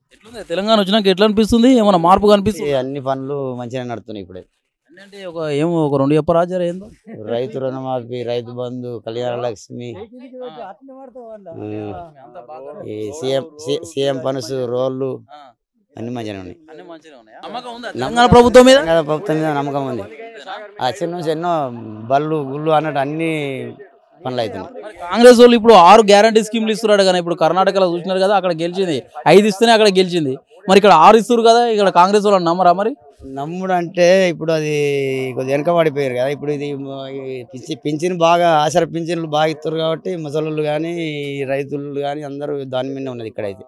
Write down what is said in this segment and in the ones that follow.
ఎట్లుంది తెలంగాణ వచ్చినాక ఎట్లా అనిపిస్తుంది ఏమైనా మార్పు కనిపిస్తుంది ఈ అన్ని పనులు మంచిగా నడుతున్నాయి ఇప్పుడే అంటే ఒక ఏమో ఒక రెండు చెప్పరా జర ఏందో రైతు రుణమాఫీ రైతు బంధు కళ్యాణ లక్ష్మి ఈ సీఎం సి- సీఎం పనుసు రోళ్ళు అన్ని మంచిగా ఉన్నాయి అన్ని మంచిగా ఉన్నాయా నమ్మకం ఉందా తెలంగాణ ప్రభుత్వం మీద తెలంగాణ ప్రభుత్వం మీద నమ్మకం ఉంది ఆ చిన్న నుంచి ఎన్నో బళ్ళు గుళ్ళు అన్నట్టు అన్ని పనులు అవుతున్నాయి మరి కాంగ్రెస్ వాళ్ళు ఇప్పుడు ఆరు గ్యారంటీ స్కీమ్లు ఇస్తున్నాడు కానీ ఇప్పుడు కర్ణాటకలో చూసినారు కదా అక్కడ గెలిచింది ఐదు ఇస్తేనే అక్కడ గెలిచింది మరి ఇక్కడ ఆరు ఇస్తారు కదా ఇక్కడ కాంగ్రెస్ వాళ్ళు నమ్మరా మరి నమ్ముడు అంటే ఇప్పుడు అది కొద్దిగా వెనక పడిపోయారు కదా ఇప్పుడు ఇది మ- ఈ పింఛి పింఛన్ బాగా ఆసర పింఛన్లు బాగా ఇస్తారు కాబట్టి ముసలోళ్ళు కానీ రైతులు కానీ అందరూ దాని మీదనే ఉన్నది ఇక్కడైతే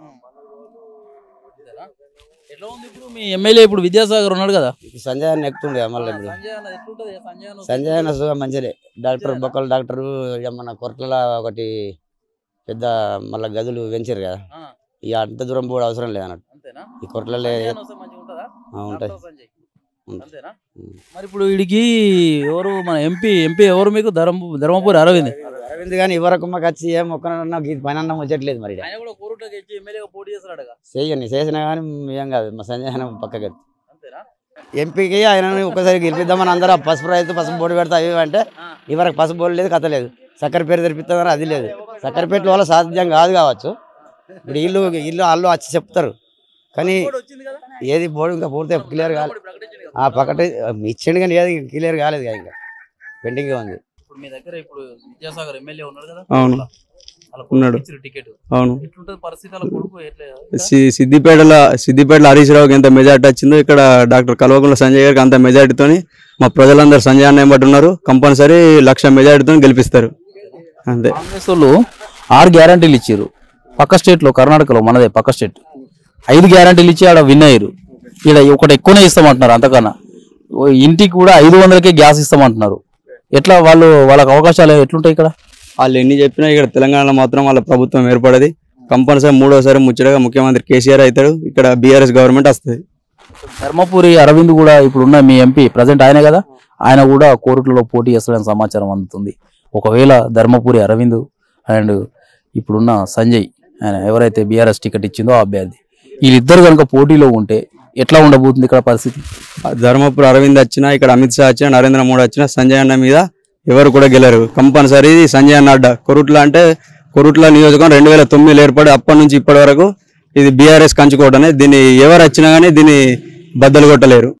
ఎట్లా ఉంది ఇప్పుడు మీ ఎమ్మెల్యే ఇప్పుడు విద్యాసాగర్ ఉన్నాడు కదా ఇప్పుడు సంజయ్ అన్న ఎక్కుతుండే మళ్ళీ ఇప్పుడు సంజయ్ అన్న ఎట్లుంటది సంజయ్ అన్న సంజయ్ అన్న సుఖం మంచిదే డాక్టర్ బొక్కల డాక్టర్ ఇక మన కొట్ల ఒకటి పెద్ద మళ్ళీ గదులు పెంచారు కదా ఆ, ఇక అంత దూరం పోవడం అవసరం లేదు అన్నట్టు అంతేనా ఈ కొట్లలో సంజయ్ అన్న వస్తే మంచిగా ఉంటుందా ఉంటాయి డాక్టర్ సంజయ్ ఉంది. అంతేనా ఉం. మరి ఇప్పుడు వీడికి ఎవరు మన ఎంపీ ఎంపీ ఎవరు మీకు ధర్మ ధర్మపురి అరవింద్ అరవింద్ కానీ ఇవరకు మాకు వచ్చి ఏం ఒక్కనన్నా గీత పైన అన్నం వచ్చట్లేదు మరి ఈడ. ఆయన కూడా కోరుట్లోకి వచ్చి ఎమ్మెల్యేగా పోటీ చేస్తున్నాడుగా చేయని చేసినా కానీ ఏం కాదు మా సంజయ్ అన్న పక్కకి అంతేనా ఎంపీకి ఆయన ఒకసారి గెలిపిద్దామని అందరూ ఆ పసుపు రైతు పసుపు బోర్డు పెడతా అవి ఇవి అంటే ఆ. ఇవరకు పసుపు బోర్డు లేదు కథ లేదు చక్కెర పేరు తెరిపిస్తామని అది లేదు చక్కెరపేటలో వల్ల సాధ్యం కాదు కావచ్చు ఇప్పుడు ఇల్లు ఇల్లు వాళ్ళు వచ్చి చెప్తారు కానీ ఇప్పుడు వచ్చింది కదా ఏది బోర్డు ఇంకా పూర్తి క్లియర్ కాలేదు ఇప్పుడు ప్రకటించింది కదా. ఆ పక్కట ఇచ్చిండు కానీ ఏది క్లియర్ కాలేదు కదా ఇంకా పెండింగ్ ఉంది ఇప్పుడు మీ దగ్గర ఇప్పుడు విద్యాసాగర్ ఎమ్మెల్యే ఉన్నాడు కదా అవును. వాళ్ళ ఉన్నాడు. ఇచ్చిన టికెట్ అవును ఎట్లుంటది పరిస్థితి వాళ్ళ కొడుకు ఎట్లా సి- సిద్దిపేటలో సిద్దిపేటలో హరీష్ రావుకి ఎంత మెజార్టీ వచ్చిందో ఇక్కడ డాక్టర్ కల్వకుంట్ల సంజయ్ గారికి అంత మెజార్టీతోని మా ప్రజలందరూ సంజయ్ అన్న ఏమంటున్నారు ఉన్నారు కంపల్సరీ లక్ష మెజార్టీతో గెలిపిస్తారు అంతే కాంగ్రెస్ వాళ్ళు ఆరు గ్యారంటీలు ఇచ్చారు పక్క స్టేట్ లో కర్ణాటకలో మనదే పక్క స్టేట్ ఐదు గ్యారంటీలు ఇచ్చి ఆడ విన్ అయ్యారు ఇక్కడ ఒకటి ఎక్కువనే ఇస్తామంటున్నారు అంతకన్నా ఓ ఇంటికి కూడా ఐదు వందలకే గ్యాస్ ఇస్తామంటున్నారు ఎట్లా వాళ్ళు వాళ్ళకి అవకాశాలు ఎట్లుంటాయి ఇక్కడ వాళ్ళు ఎన్ని చెప్పినా ఇక్కడ తెలంగాణలో మాత్రం వాళ్ళ ప్రభుత్వం ఏర్పడది కంపల్సరీ మూడోసారి ముచ్చటగా ముఖ్యమంత్రి కేసీఆర్ అవుతాడు ఇక్కడ బీఆర్ఎస్ గవర్నమెంట్ వస్తుంది ధర్మపురి అరవింద్ కూడా ఇప్పుడున్న మీ ఎంపీ ప్రజెంట్ ఆయనే కదా ఆయన కూడా కోర్టులో పోటీ చేస్తాడని సమాచారం అందుతుంది ఒకవేళ ధర్మపురి అరవింద్ అండ్ ఇప్పుడున్న సంజయ్ ఆయన ఎవరైతే బీఆర్ఎస్ టికెట్ ఇచ్చిందో ఆ అభ్యర్థి వీళ్ళిద్దరు కనుక పోటీలో ఉంటే ఎట్లా ఉండబోతుంది ఇక్కడ పరిస్థితి ధర్మపురి అరవింద్ వచ్చినా ఇక్కడ అమిత్ షా వచ్చినా నరేంద్ర మోడీ వచ్చినా సంజయ్ అన్న మీద ఎవరు కూడా గెలరు కంపల్సరీ సంజయ్ అన్న అడ్డ కొరుట్ల అంటే కొరుట్ల నియోజకవర్గం రెండు వేల తొమ్మిదిలో ఏర్పడి అప్పటి నుంచి ఇప్పటి వరకు ఇది బీఆర్ఎస్ కంచుకోవటమే దీన్ని ఎవరు వచ్చినా కానీ దీన్ని బద్దలు కొట్టలేరు